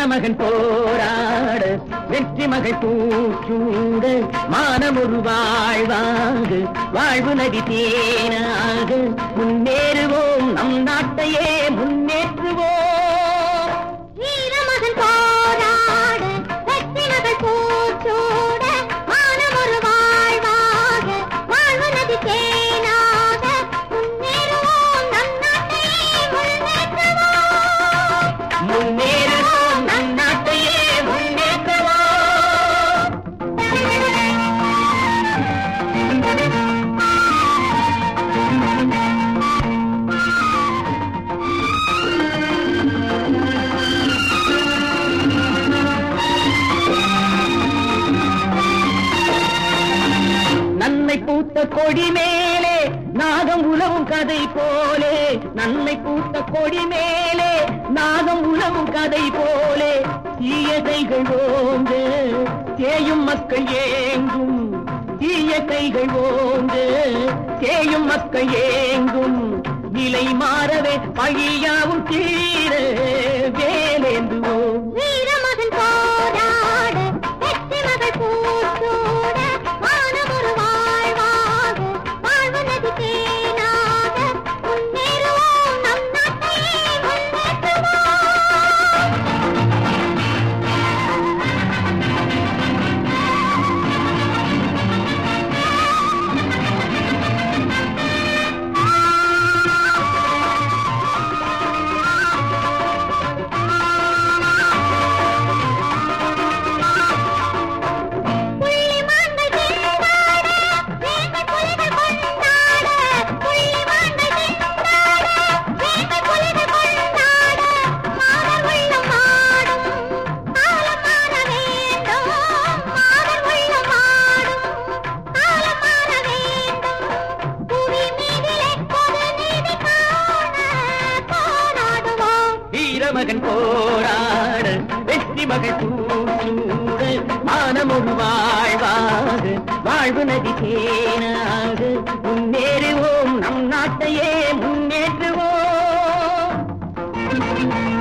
வீரமகன் போராட வெற்றி மகள் பூச்சூட மானமொரு வாழ்வாங்கு வாழ்வு நதி தேனாக முன்னேறுவோம் நம் நாட்டையே முன்னேற்றுவோம் வீரமகன் போராட வெற்றி மகள் பூச்சூட மானமொரு வாழ்வாக வாழ்வு நதி தேனாக முன்னேறுவோம் நம் நாட்டையே முன்னேற்றுவோம் முன்னேறுவோம் நம் நாட்டையே முன்னேற்றுவோம் நன்மை பூத்த கொடி மேலே நாகம் உலவும் கதை போலே நன்மை பூத்த கொடி மேலே நாகம் உலவும் கதை போலே தீய கைகள் ஓங்கு தேயும் மக்கள் ஏங்கும் தீய கைகள் ஓங்கு தேயும் மக்கள் ஏங்கும் நிலை மாறவே பழியாவும் தீர வேலேந்துவோம் வீரமகன் போராட வெற்றி மகள் பூச்சூட மானமொரு வாழ்வாக வாழ்வு நதி தேனாக முன்னேறுவோம் நம் நாட்டையே முன்னேற்றுவோம் புள்ளிமான்கள் திண்டாட, வேங்கை புலிகள் கொண்டாட. புள்ளிமான்கள் திண்டாட, வேங்கை புலிகள் கொண்டாட. மாதர் உள்ளம் ஆடும், காலம் மாற வேண்டும். மாதர் உள்ளம் ஆடும், காலம் மாற வேண்டும். புவி மீதிலே பொது நீதி காண போராடுவோம் வீரமகன் போராட வெற்றி மகள் பூச்சூட மானமொரு வாழ்வாக வாழ்வு நதி தேனாக முன்னேறுவோம் நம் நாட்டையே முன்னேற்றுவோம்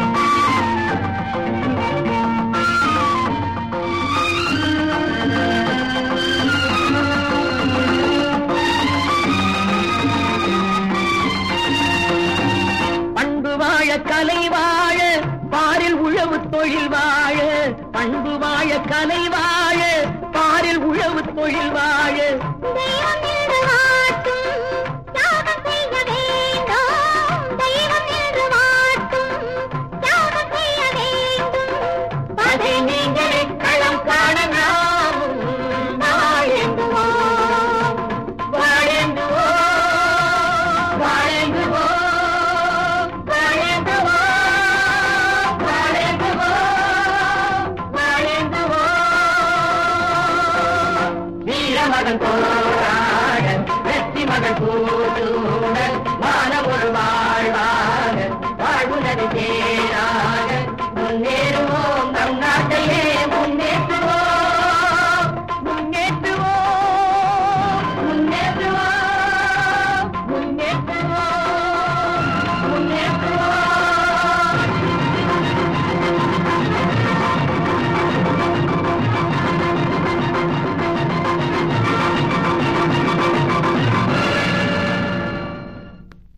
பண்பு வாழ கலை வாழ பாரில் உழவு தொழில் வாழ பண்பு வாழ கலை வாழ பாரில் உழவு தொழில் வாழ தெய்வம் என்று வாட்டும் தியாகம் செய்ய வேண்டும் தெய்வம் என்று வாட்டும் தியாகம் செய்ய வேண்டும் பகை நீங்களே களம் காண நாமும் வாழ்ந்துவோம் வாழ்ந்துவோம் வாழ்ந்துவோம் வாழ்ந்துவோம் வாழ்ந்துவோம் வாழ்ந்துவோம் வீரமகன் போராட வெற்றி மகன் போராட